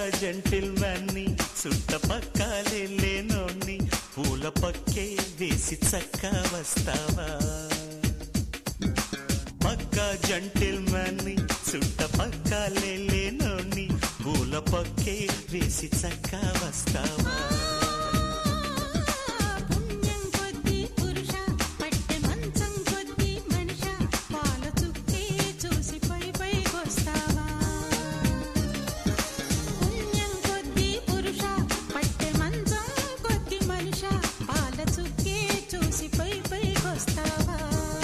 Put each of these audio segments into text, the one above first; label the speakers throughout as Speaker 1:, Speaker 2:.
Speaker 1: జెంటిల్మెన్ని చుట్టపక్కలే లేనోన్ని పూల పక్కే వేసి చక్క వస్తావా పక్క జంటిల్మెన్ని చుట్టపక్కలే లేనోన్ని పూల పక్కే వేసి చక్క వస్తావా
Speaker 2: పుణ్యం కొద్ది పురుష పట్టె మంచం కొద్ది మనిష పాల చుక్కే చూసి పై పైకొస్తావా పుణ్యం కొద్ది పురుష పట్టె మంచం కొద్ది మనిష పాల చుక్కే చూసి పై పైకొస్తావా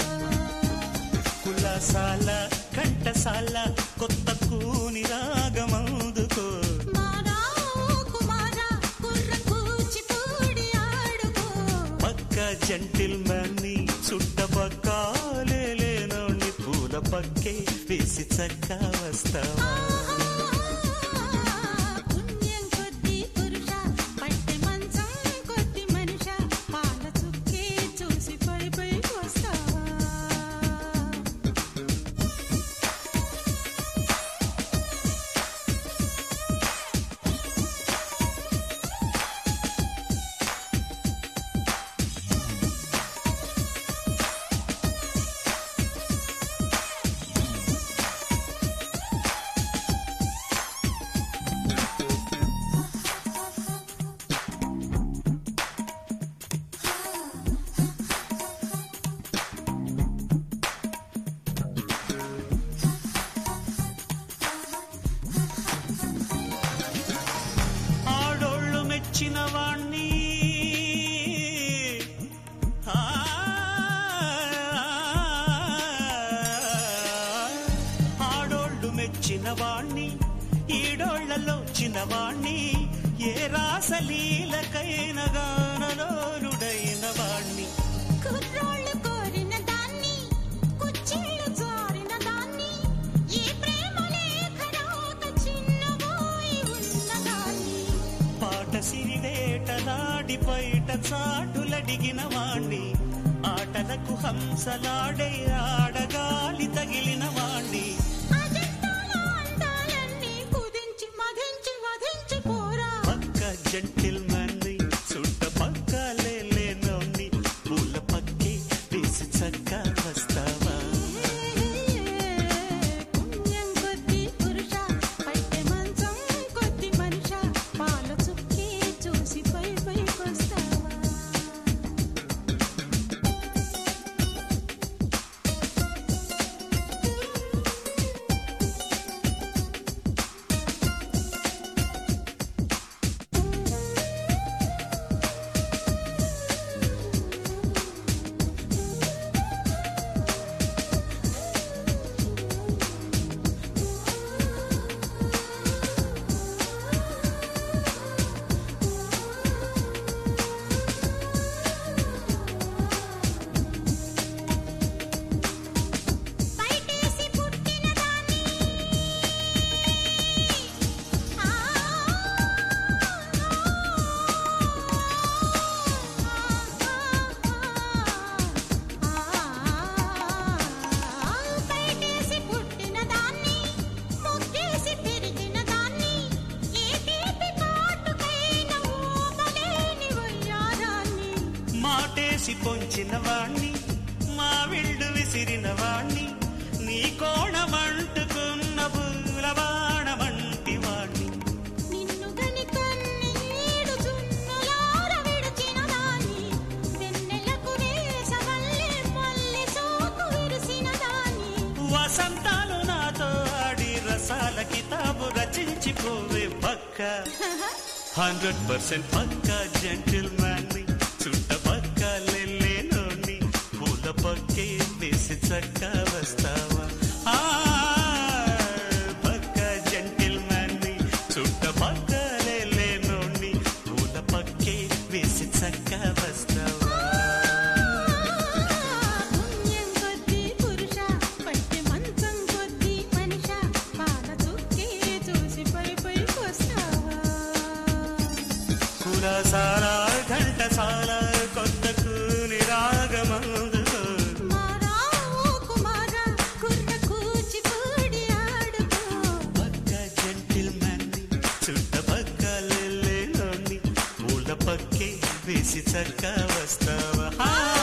Speaker 1: కులాసాల కంఠసాల కొత్త కూని రాగమందుకో
Speaker 2: మారా కుమారా కుర్ర కూచిపూడి ఆడుకో
Speaker 1: పక్క జంటిల్మెన్ని చుట్టపక్కలే లేనోన్ని పూల పక్కే వేసి చక్క వస్తావా
Speaker 2: పుణ్యం కొద్ది పురుష పట్టె మంచం కొద్ది మనిష పాల చుక్కే చూసి పై పైకి వస్తావా
Speaker 1: ఆడోళ్ళు మెచ్చిన వాణ్ణి ఆ, ఆడోళ్ళు మెచ్చిన వాణ్ణి ఈడోళ్లలో చిన్నవాణ్ణి ఏ రాసలీలకైన గానలోలుడైన వాణ్ణి
Speaker 2: కుర్రోళ్ళు కోరిన దాన్ని కుచ్చిళ్ళు జారిన దాన్ని ఏ ప్రేమ లేఖ రాక చిన్నబోయి ఉన్న దాన్ని
Speaker 1: పాట సిరివేటలాడి బయట చాటులడిగిన వాణ్ణి ఆటలకు హంసలాడే ఆడగాలి తగిలిన వాణ్ణి
Speaker 2: అజంతాల అందాలన్నీ కుదించి మధించి వధించి పోరా
Speaker 1: పక్క జంటిల్మన్ని చుట్ట పక్కలే లేనోన్ని పూల పక్కి వేసి చక్క వస్తావా
Speaker 2: పుణ్యం కొద్ది పురుష పట్టె మంచం కొద్ది మనిష పాల చుక్కి చూసి పై పైకొస్తావా బయటేసి పుట్టిన దాన్ని ఆ బయటేసి పుట్టిన దాన్ని మొక్కేసి పెరిగిన దాన్ని ఏ తీపి కాటుకైన ఊపలేని వయ్యారాన్ని
Speaker 1: మాటేసి పొంచిన వాణ్ణి మా విల్లు విసిరిన వాణ్ణి నీ కోణమంటుకున్న పూల బాణమంటి వాణ్ణి
Speaker 2: నిన్ను గని కన్నీడు చున్నులార విడిచిన దాన్ని వెన్నెలకు వేసవల్లే మల్లె సోకు విరిసిన దాన్ని
Speaker 1: వసంతాలు నాతో ఆడి రసాల కితాబు రచించిపోవే పక్క హండ్రెడ్ పర్సెంట్ పక్క జెంటిల్మెన్ని చుట్ట పక్క లేనోని పూల పక్కే వేసి చక్క వస్తావా ఆ, పక్క జెంటిల్మెన్ని చుట్ట పక్క లేనోని పూల పక్కే వేసి చక్క వస్తావా
Speaker 2: పుణ్యం కొద్ది పురుష పట్టె మంచం కొద్ది మనిష పాల చుక్కే చూసి పై పైకొస్తావా
Speaker 1: కులసాల ఘంటసాల కొత్త కూని రాగమందు
Speaker 2: మారా ఓ కుమారా కుర్ర కూచిపూడి ఆడుకో
Speaker 1: పక్క జెంటిల్మెన్ చుట్ట వేసి చక్క వస్తావా